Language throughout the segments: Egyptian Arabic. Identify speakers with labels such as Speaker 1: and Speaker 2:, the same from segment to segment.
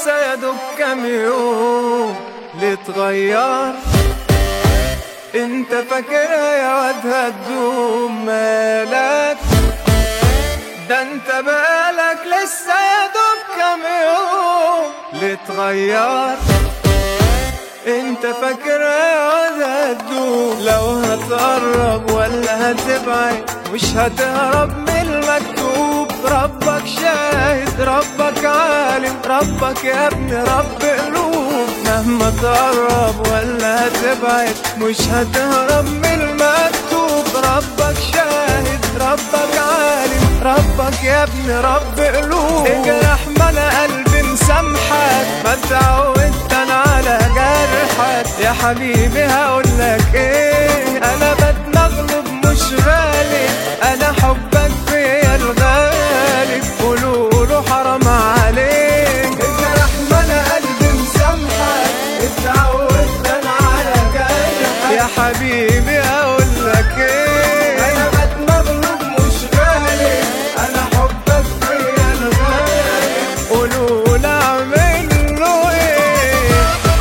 Speaker 1: لسه يا دوب كام يوم لتغير انت فاكرها يا واد هتدوم مالك ده انت بقالك لسه يا دوب كام يوم لتغير انت فاكرها يا واد هتدوم لو هتقرب ولا هتبعد مش هتهرب من المكتوب ربك شاهد ربك عالم ربك يا ابن رب قلوب مهما تقرب ولا هتبعد مش هتهرب من المكتوب ربك شاهد ربك عالم ربك يا ابن رب قلوب اجرح ما انا قلبي مسامحك ما تعودت انا على جرحك يا حبيبي هقولك ايه انا بتمغلب مش غالب انا حبك فيا الغالب قولوله حرام عليك اجرح ما انا قلبي مسامحك اتعودت انا على جرحك يا حبيبي هقولك ايه انا بتمغلب مش غالب انا حبك فيا الغالب قولوله اعمل له ايه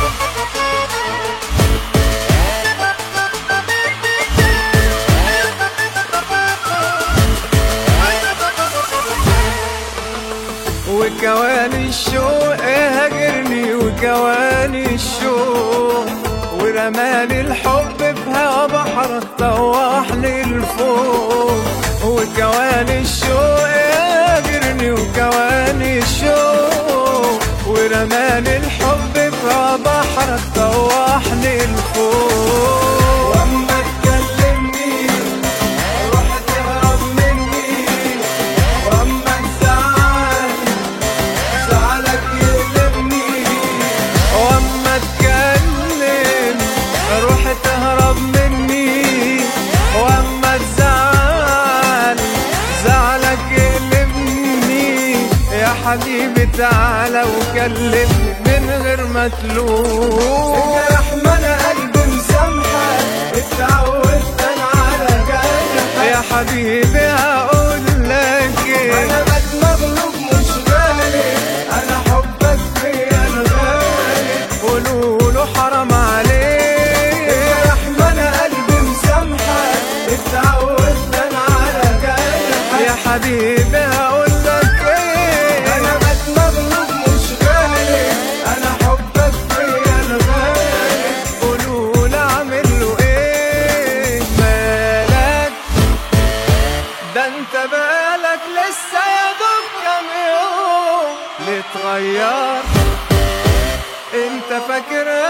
Speaker 1: وكواني الشوق هاجرني وكواني الشوق ورماني الحب في هوا بحرك طوحني لفوق وكواني الشوق هاجرني وكواني الشوق ورماني الحب في هوا بحرك طوحني لفوق واما تكلمني روح تهرب مني واما تزعل زعلك يقلبني واما اتكلم روح تهرب مني واما تزعل زعلك يقلبني يا حبيبي تعالى وكلمني من غير ما تلوم اجرح ما انا قلبي مسامحك اتعودت انا على جرحك يا حبيبي هقول لك ايه انا بتمغلب مش غالب انا حبك فيا الغالب قولوله حرام عليك اجرح ما انا قلبي مسامحك اتعودت انا على جرحك يا حبيبي هقول لك ايه انا بتمغلب مش غالب انا حبك فيا الغالب قولوله اعمل له ايه مالك ده انت بالك لسه يا دوب كام يوم لتغير انت فاكر